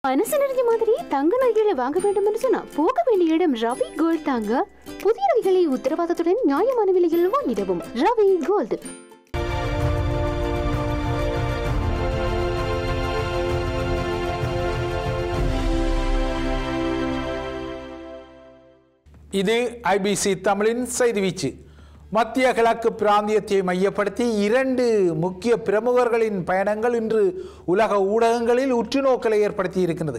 மனசு நிறைஞ்ச மாதிரி தங்க நகைகளை வாங்க வேண்டும் என்று சொன்னா போக வேண்டிய இடம் ரவி கோல்ட் தாங்க புதிய நகைகளை உத்தரவாதத்துடன் நியாயமான விலையில் வாங்கிடவும் ரவி கோல்ட் இது ஐபிசி தமிழின் செய்தி வீச்சு மத்திய கிழக்கு பிராந்தியத்தை மையப்படுத்தி இரண்டு முக்கிய பிரமுகர்களின் பயணங்கள் இன்று உலக ஊடகங்களில் உற்றுநோக்கலை ஏற்படுத்தி இருக்கின்றது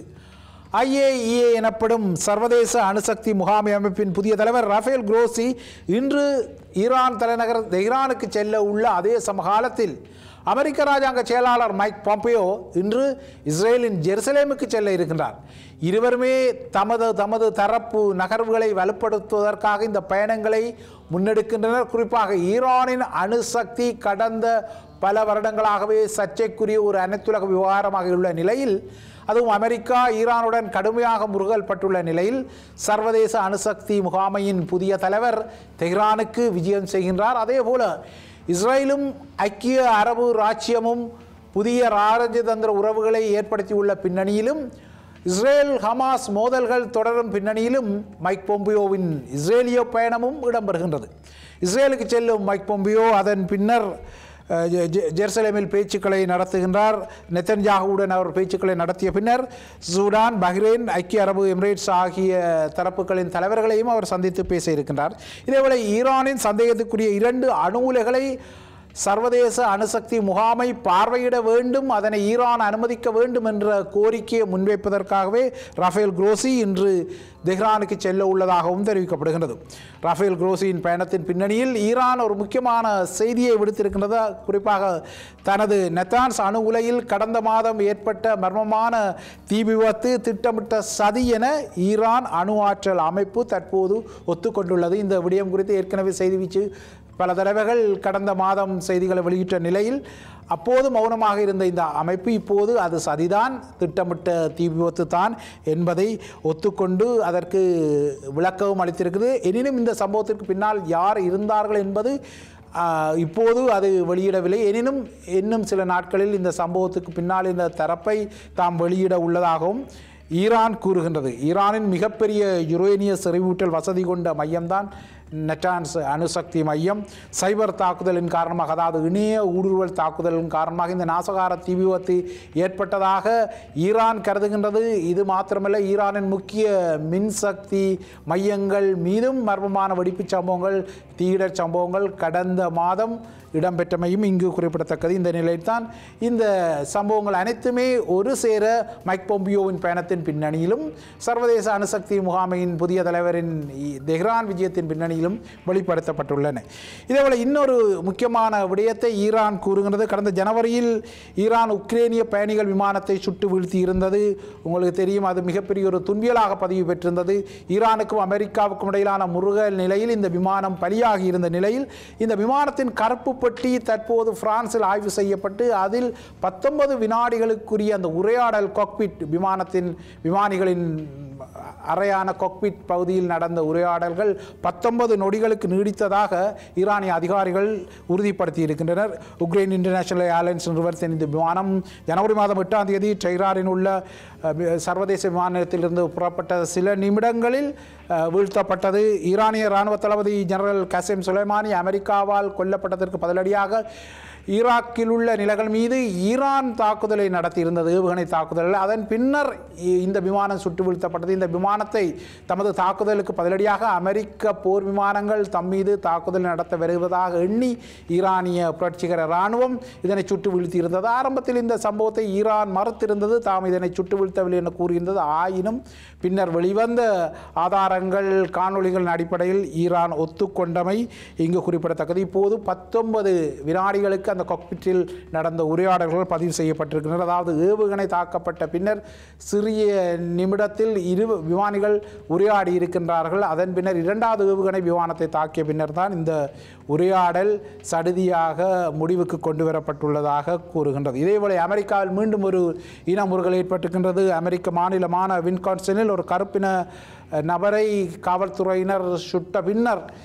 ஐஏஇஏ எனப்படும் சர்வதேச அணுசக்தி முகாமை அமைப்பின் புதிய தலைவர் ரஃபேல் குரோசி இன்று ஈரான் தலைநகர் தெஹ்ரானுக்கு செல்ல உள்ள அதே சமகாலத்தில் அமெரிக்க ராஜாங்க செயலாளர் மைக் பாம்பியோ இன்று இஸ்ரேலின் ஜெருசலேமுக்கு செல்ல இருக்கின்றார் இருவருமே தமது தமது தரப்பு நகர்வுகளை வலுப்படுத்துவதற்காக இந்த பயணங்களை முன்னெடுக்கின்றனர் குறிப்பாக ஈரானின் அணுசக்தி கடந்த பல வருடங்களாகவே சர்ச்சைக்குரிய ஒரு அனைத்துலக விவகாரமாக உள்ள நிலையில் அதுவும் அமெரிக்கா ஈரானுடன் கடுமையாக முருகல் பட்டுள்ள நிலையில் சர்வதேச அணுசக்தி முகாமையின் புதிய தலைவர் தெஹ்ரானுக்கு விஜயம் செய்கின்றார் அதேபோல இஸ்ரேலும் ஐக்கிய அரபு ராச்சியமும் புதிய ராஜதந்திர உறவுகளை ஏற்படுத்தியுள்ள பின்னணியிலும் இஸ்ரேல் ஹமாஸ் மோதல்கள் தொடரும் பின்னணியிலும் மைக் பொம்பியோவின் இஸ்ரேலிய பயணமும் இடம்பெறுகின்றது இஸ்ரேலுக்கு செல்லும் மைக் பொம்பியோ அதன் பின்னர் அஹ், ஜெ- ஜெ- ஜெருசலேமில் பேச்சுக்களை நடத்துகின்றார் நெத்தன்யாகுவுடன் அவர் பேச்சுக்களை நடத்திய பின்னர் சூடான் பஹ்ரைன் ஐக்கிய அரபு எமிரேட்ஸ் ஆகிய தரப்புகளின் தலைவர்களையும் அவர் சந்தித்து பேச இருக்கின்றார் இதேவேளை ஈரானின் சந்தேகத்துக்குரிய இரண்டு அணு உலைகளை சர்வதேச அணுசக்தி முகாமை பார்வையிட வேண்டும் அதனை ஈரான் அனுமதிக்க வேண்டும் என்ற கோரிக்கையை முன்வைப்பதற்காகவே ரஃபேல் குரோசி இன்று தெஹ்ரானுக்கு செல்ல உள்ளதாகவும் தெரிவிக்கப்படுகிறது ரஃபேல் குரோசியின் பயணத்தின் பின்னணியில் ஈரான் ஒரு முக்கியமான செய்தியை விடுத்திருக்கின்றது குறிப்பாக தனது நெத்தான்ஸ் அணு உலையில் கடந்த மாதம் ஏற்பட்ட மர்மமான தீ விபத்து திட்டமிட்ட சதி என ஈரான் அணு ஆற்றல் அமைப்பு தற்போது ஒத்துக்கொண்டுள்ளது இந்த விடயம் குறித்து ஏற்கனவே செய்தி வீச்சு பல தடவைகள் கடந்த மாதம் செய்திகளை வெளியிட்ட நிலையில் அப்போது மௌனமாக இருந்த இந்த அமைப்பு இப்போது அது சதிதான் திட்டமிட்ட தீ விபத்து தான் என்பதை ஒத்துக்கொண்டு அதற்கு விளக்கவும் அளித்திருக்குது எனினும் இந்த சம்பவத்திற்கு பின்னால் யார் இருந்தார்கள் என்பது ஆஹ், இப்போது அது வெளியிடவில்லை எனினும் இன்னும் சில நாட்களில் இந்த சம்பவத்துக்கு பின்னால் இந்த தரப்பை தாம் வெளியிட உள்ளதாகவும் ஈரான் கூறுகின்றது ஈரானின் மிகப்பெரிய யுரேனிய செறிவூட்டல் வசதி கொண்ட மையம்தான் நெட்டான்ஸ் அணுசக்தி மையம் சைபர் தாக்குதலின் காரணமாக அதாவது இணைய ஊடுருவல் தாக்குதலின் காரணமாக இந்த நாசகார தீ விபத்து ஏற்பட்டதாக ஈரான் கருதுகின்றது இது மாத்திரமல்ல ஈரானின் முக்கிய மின்சக்தி மையங்கள் மீதும் மர்மமான வெடிப்புச் சம்பவங்கள் தீயிடர் சம்பவங்கள் கடந்த மாதம் இடம்பெற்றமையும் இங்கு குறிப்பிடத்தக்கது இந்த நிலையில்தான் இந்த சம்பவங்கள் அனைத்துமே ஒரு சேர மைக் பொம்பியோவின் பயணத்தின் பின்னணியிலும் சர்வதேச அணுசக்தி முகாமையின் புதிய தலைவரின் இ- தெஹ்ரான் விஜயத்தின் பின்னணியிலும் வெளிப்படுத்தப்பட்டுள்ளன இதேபோல இன்னொரு முக்கியமான விடயத்தை ஈரான் கூறுகிறது கடந்த ஜனவரியில் ஈரான் உக்ரேனிய பயணிகள் விமானத்தை சுட்டு வீழ்த்தி இருந்தது உங்களுக்கு தெரியும் அது மிகப்பெரிய ஒரு துன்பியலாக பதிவு பெற்றிருந்தது ஈரானுக்கும் அமெரிக்காவுக்கும் இடையிலான முருகல் நிலையில் இந்த விமானம் பலியாகி இருந்த நிலையில் இந்த விமானத்தின் கருப்பு பெட்டி தற்போது பிரான்சில் ஆய்வு செய்யப்பட்டு அதில் பத்தொன்பது வினாடிகளுக்குரிய அந்த உரையாடல் காக்பிட் விமானத்தின் விமானிகளின் அறையான காக்பிட் பகுதியில் நடந்த உரையாடல்கள் பத்தொன்பது நொடிகளுக்கு நீடித்ததாக ஈரானிய அதிகாரிகள் உறுதிப்படுத்தி இருக்கின்றனர் உக்ரைன் இன்டர்நேஷனல் ஏர்லைன்ஸ் நிறுவனத்தின் இந்த விமானம் ஜனவரி மாதம் எட்டாம் தேதி டெஹ்ரானில் உள்ள அஹ், வி- சர்வதேச விமான நிலையத்திலிருந்து புறப்பட்ட சில நிமிடங்களில் அஹ், வீழ்த்தப்பட்டது ஈரானிய இராணுவ தளபதி ஜெனரல் கசேம் சுலைமானி அமெரிக்காவால் கொல்லப்பட்டதற்கு பதிலடியாக ஈராக்கில் உள்ள நிலைகள் மீது ஈரான் தாக்குதலை நடத்தியிருந்தது ஏவுகணை தாக்குதல் அதன் பின்னர் இ- இந்த விமானம் சுட்டு வீழ்த்தப்பட்டது இந்த விமானத்தை தமது தாக்குதலுக்கு பதிலடியாக அமெரிக்க போர் விமானங்கள் தம் மீது தாக்குதல் நடத்த வருவதாக எண்ணி ஈரானிய புரட்சிகர இராணுவம் இதனை சுட்டு வீழ்த்தியிருந்தது ஆரம்பத்தில் இந்த சம்பவத்தை ஈரான் மறுத்திருந்தது தாம் இதனை சுட்டு வீழ்த்தவில்லை என கூறியிருந்தது ஆயினும் பின்னர் வெளிவந்த ஆதாரங்கள் காணொளிகளின் அடிப்படையில் ஈரான் ஒத்துக்கொண்டமை இங்கு குறிப்பிடத்தக்கது இப்போது பத்தொன்பது வினாடிகளுக்கு அந்த கொக்பிட்டில் நடந்த உரையாடல்கள் பதிவு செய்யப்பட்டிருக்கின்றன அதாவது ஏவுகணை தாக்கப்பட்ட பின்னர் சிறிய நிமிடத்தில் இரு விமானிகள் உரையாடி இருக்கின்றார்கள் அதன் பின்னர் இரண்டாவது ஏவுகணை விமானத்தை தாக்கிய பின்னர் தான் இந்த உரையாடல் சடுதியாக முடிவுக்கு கொண்டு வரப்பட்டுள்ளதாக கூறுகின்றது இதேவேளை அமெரிக்காவில் மீண்டும் ஒரு இன முறுகல் ஏற்பட்டிருக்கின்றது அமெரிக்க மாநிலமான வின்கான்சனில் ஒரு கருப்பின அஹ், நபரை காவல்துறையினர் சுட்ட பின்னர்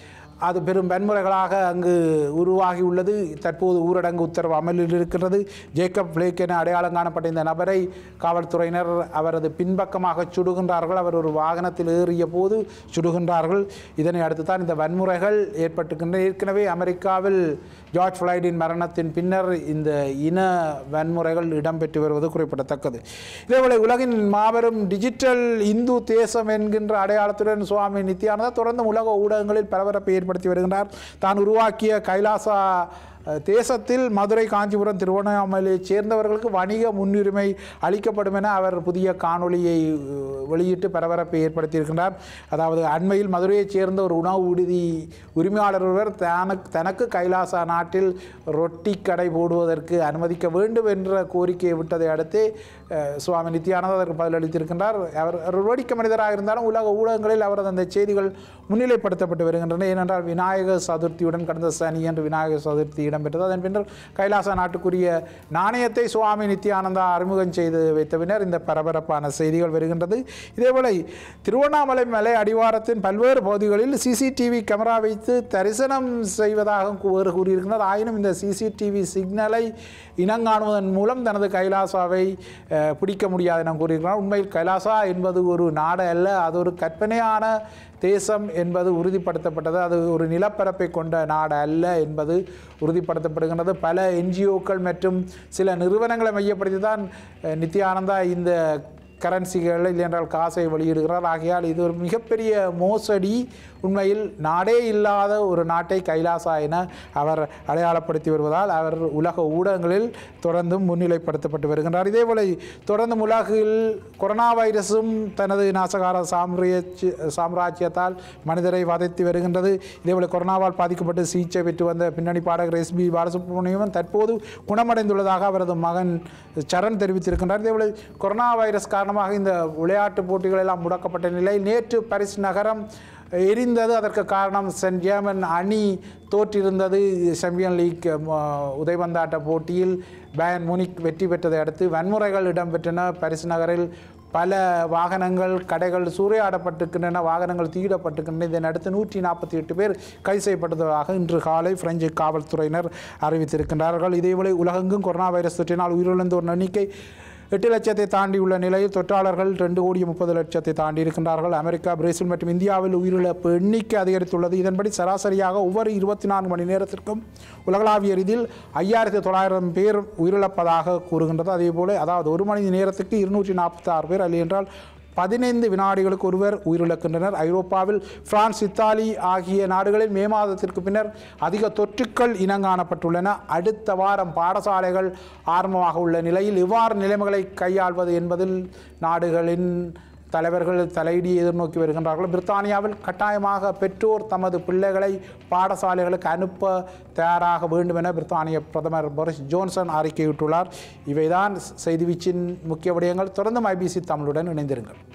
அது பெரும் வன்முறைகளாக அங்கு உருவாகியுள்ளது தற்போது ஊரடங்கு உத்தரவு அமலில் இருக்கிறது ஜேக்கப் பிளேக் என அடையாளம் காணப்பட்ட இந்த நபரை காவல்துறையினர் அவரது பின்பக்கமாக சுடுகின்றார்கள் அவர் ஒரு வாகனத்தில் ஏறிய போது சுடுகின்றார்கள் இதனை அடுத்து தான் இந்த வன்முறைகள் ஏற்பட்டுகின்றன ஏற்கனவே அமெரிக்காவில் ஜார்ஜ் ஃப்ளைடின் மரணத்தின் பின்னர் இந்த இன வன்முறைகள் இடம்பெற்று வருவது குறிப்பிடத்தக்கது இதேபோல உலகின் மாபெரும் டிஜிட்டல் இந்து தேசம் என்கின்ற அடையாளத்துடன் சுவாமி நித்யானந்தா தொடர்ந்து உலக ஊடகங்களில் பரபரப்பை ஏற்படுத்தி வருகின்றார் தான் உருவாக்கிய கைலாசா அஹ், தேசத்தில் மதுரை காஞ்சிபுரம் திருவண்ணாமலையைச் சேர்ந்தவர்களுக்கு வணிக முன்னுரிமை அளிக்கப்படும் என அவர் புதிய காணொளியை அஹ், வெளியிட்டு பரபரப்பை ஏற்படுத்தியிருக்கின்றார் அதாவது அண்மையில் மதுரையைச் சேர்ந்த ஒரு உணவு விடுதி உரிமையாளர் ஒருவர் தனக்கு தனக்கு கைலாசா நாட்டில் ரொட்டி கடை போடுவதற்கு அனுமதிக்க வேண்டும் என்ற கோரிக்கையை விட்டதை அடுத்து அஹ், சுவாமி நித்யானந்தா அதற்கு பதிலளித்திருக்கின்றார் அவர் அவர் வேடிக்கை மனிதராக இருந்தாலும் உலக ஊடகங்களில் அவரது அந்த செய்திகள் முன்னிலைப்படுத்தப்பட்டு வருகின்றன ஏனென்றால் விநாயக சதுர்த்தியுடன் கடந்த சனி என்று விநாயக சதுர்த்தி இடம்பெற்றது அதன் பின்னர் கைலாச நாட்டுக்குரிய நாணயத்தை சுவாமி நித்யானந்தா அறிமுகம் செய்து வைத்த பின்னர் இந்த பரபரப்பான செய்திகள் வருகின்றது இதேபோல திருவண்ணாமலை மலை அடிவாரத்தின் பல்வேறு பகுதிகளில் சிசிடிவி கேமரா வைத்து தரிசனம் செய்வதாக கூறு கூறியிருக்கிறார் ஆயினும் இந்த சிசிடிவி சிக்னலை இனங்காணுவதன் மூலம் தனது கைலாசாவை அஹ், பிடிக்க முடியாது என கூறியிருக்கிறார் உண்மையில் கைலாசா என்பது ஒரு நாடு அல்ல அது ஒரு கற்பனையான தேசம் என்பது உறுதிப்படுத்தப்பட்டது அது ஒரு நிலப்பரப்பை கொண்ட நாடு அல்ல என்பது உறுதிப்படுத்தப்படுகின்றது பல என்ஜிஓக்கள் மற்றும் சில நிறுவனங்களை மையப்படுத்தி தான் அஹ், நித்யானந்தா இந்த கரன்சிகள் இல்லை என்றால் காசை வெளியிடுகிறார் ஆகையால் இது ஒரு மிகப்பெரிய மோசடி உண்மையில் நாடே இல்லாத ஒரு நாட்டை கைலாசா என அவர் அடையாளப்படுத்தி வருவதால் அவர் உலக ஊடகங்களில் தொடர்ந்தும் முன்னிலைப்படுத்தப்பட்டு வருகின்றார் இதேபோல தொடர்ந்து உலகில் கொரோனா வைரஸும் தனது நாசகார சாம்ராஜ்ய சாம்ராஜ்யத்தால் மனிதரை வதைத்து வருகின்றது இதேபோல கொரோனாவால் பாதிக்கப்பட்டு சிகிச்சை பெற்று வந்த பின்னணி பாடகர் எஸ் பி பாலசுப்ரமணியமும் தற்போது குணமடைந்துள்ளதாக அவரது மகன் சரண் தெரிவித்திருக்கின்றார் இதேபோல கொரோனா வைரஸ் காரணமாக இந்த விளையாட்டுப் போட்டிகள் எல்லாம் முடக்கப்பட்ட நிலையில் நேற்று பாரிஸ் நகரம் எரிந்தது அதற்கு காரணம் சென்ட் ஜேர்மன் அணி தோற்றிருந்தது சாம்பியன் லீக் ம, உதைபந்தாட்ட போட்டியில் பயன் முனிக் வெற்றி பெற்றதை அடுத்து வன்முறைகள் இடம்பெற்றன பாரிஸ் நகரில் பல வாகனங்கள் கடைகள் சூறையாடப்பட்டிருக்கின்றன வாகனங்கள் தீயிடப்பட்டிருக்கின்றன இதனை அடுத்து நூற்றி நாற்பத்தி எட்டு பேர் கைது செய்யப்பட்டதாக இன்று காலை பிரெஞ்சு காவல்துறையினர் அறிவித்திருக்கின்றார்கள் இதேவேளை உலகெங்கும் கொரோனா வைரஸ் தொற்றினால் உயிரிழந்தோர் எண்ணிக்கை எட்டு லட்சத்தை தாண்டியுள்ள நிலையில் தொற்றாளர்கள் ரெண்டு கோடி முப்பது லட்சத்தை தாண்டி இருக்கின்றார்கள் அமெரிக்கா பிரேசில் மற்றும் இந்தியாவில் உயிரிழப்பு எண்ணிக்கை அதிகரித்துள்ளது இதன்படி சராசரியாக ஒவ்வொரு இருபத்தி நான்கு மணி நேரத்திற்கும் உலகளாவிய ரீதியில் ஐயாயிரத்தி தொள்ளாயிரம் பேர் உயிரிழப்பதாக கூறுகின்றது அதேபோல அதாவது ஒரு மணி நேரத்துக்கு இருநூற்றி நாற்பத்தி ஆறு பேர் அல்ல என்றால் பதினைந்து வினாடிகளுக்கு ஒருவர் உயிரிழக்கின்றனர் ஐரோப்பாவில் பிரான்ஸ் இத்தாலி ஆகிய நாடுகளில் மே மாதத்திற்கு பின்னர் அதிக தொற்றுக்கள் இனங்காணப்பட்டுள்ளன அடுத்த வாரம் பாடசாலைகள் ஆரம்பமாக உள்ள நிலையில் இவ்வாறு நிலைமைகளை கையாள்வது என்பதில் நாடுகளின் தலைவர்கள் தலையிடி எதிர்நோக்கி வருகின்றார்கள் பிரித்தானியாவில் கட்டாயமாக பெற்றோர் தமது பிள்ளைகளை பாடசாலைகளுக்கு அனுப்ப தயாராக வேண்டும் என பிரித்தானிய பிரதமர் போரிஸ் ஜோன்சன் அறிக்கையிட்டுள்ளார் இவைதான் செய்தி வீச்சின் முக்கிய விடயங்கள் தொடர்ந்தும் ஐபிசி தமிழுடன் இணைந்திருங்கள்